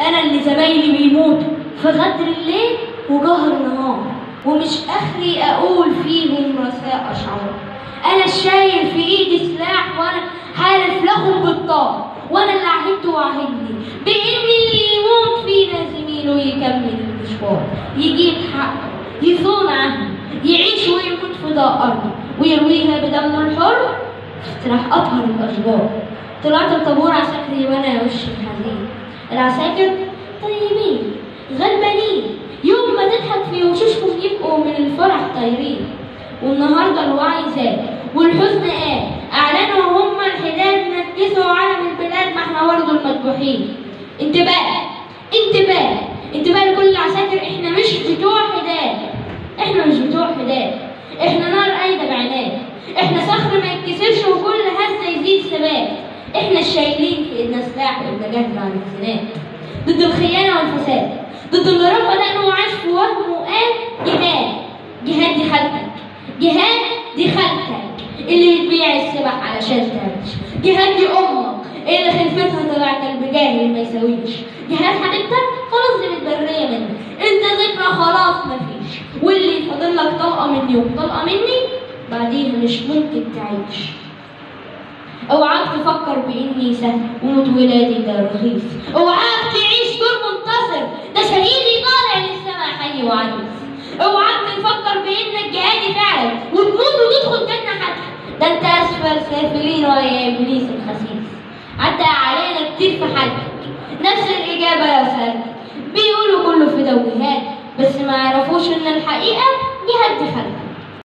انا اللي زمايلي بيموتوا في غدر الليل وجهر النهار ومش اخري اقول فيهم رثاء اشعار انا الشايل في ايدي سلاح وانا حالف لهم بالطار وانا اللي عهدت وعهدني بان اللي يموت فينا زميله يكمل المشوار يجيب حقه يصون عنه يعيش ويموت في ضاء ارضه ويرويها بدمه الحر راح اطهر الاشجار طلعت الطابور عساكري وانا وشي حزين العساكر طيبين غلبانين يوم ما تضحك في وشوشهم يبقوا من الفرح طايرين والنهارده الوعي زاد والحزن قال اعلنوا هم الحداد نكسوا علم البلاد ما احنا برضه المذبوحين انتباه انتباه انتباه لكل العساكر احنا مش بتوع حداد احنا مش بتوع حداد احنا نار قايده بعناد احنا صخر ما يتكسرش وكل هزه يزيد ثبات احنا الشايلين في ايدنا سلاح والنجاة بعد الزناد ضد الخيانه والفساد ضد اللي ربى دقنه وعاش في وهم وقال جهاد جهاد دي خالتك جهاد دي خالتك اللي بتبيع السبح علشان تعيش جهاد دي امك اللي خلفتها طلع كلب جاهل ما يساويش جهاد حبيبتك خلاص دي متبريه منك انت ذكرى خلاص مفيش واللي فاضل لك طلقه مني وطلقه مني بعديها مش ممكن تعيش اوعاك تفكر باني سهل وموت ولادي ده رخيص اوعاك تعيش دور منتصر ده شهيدي طالع للسما حي وعزيز اوعاك تفكر بانك جهادي فعلا وتموت وتدخل جنه حتى ده انت اسفل سافلين ويا ابليس الخسيس عدى علينا كتير في حياتك نفس الاجابه يا سالك بيقولوا كله في دوجهات بس ما يعرفوش ان الحقيقه جهاد دي خلق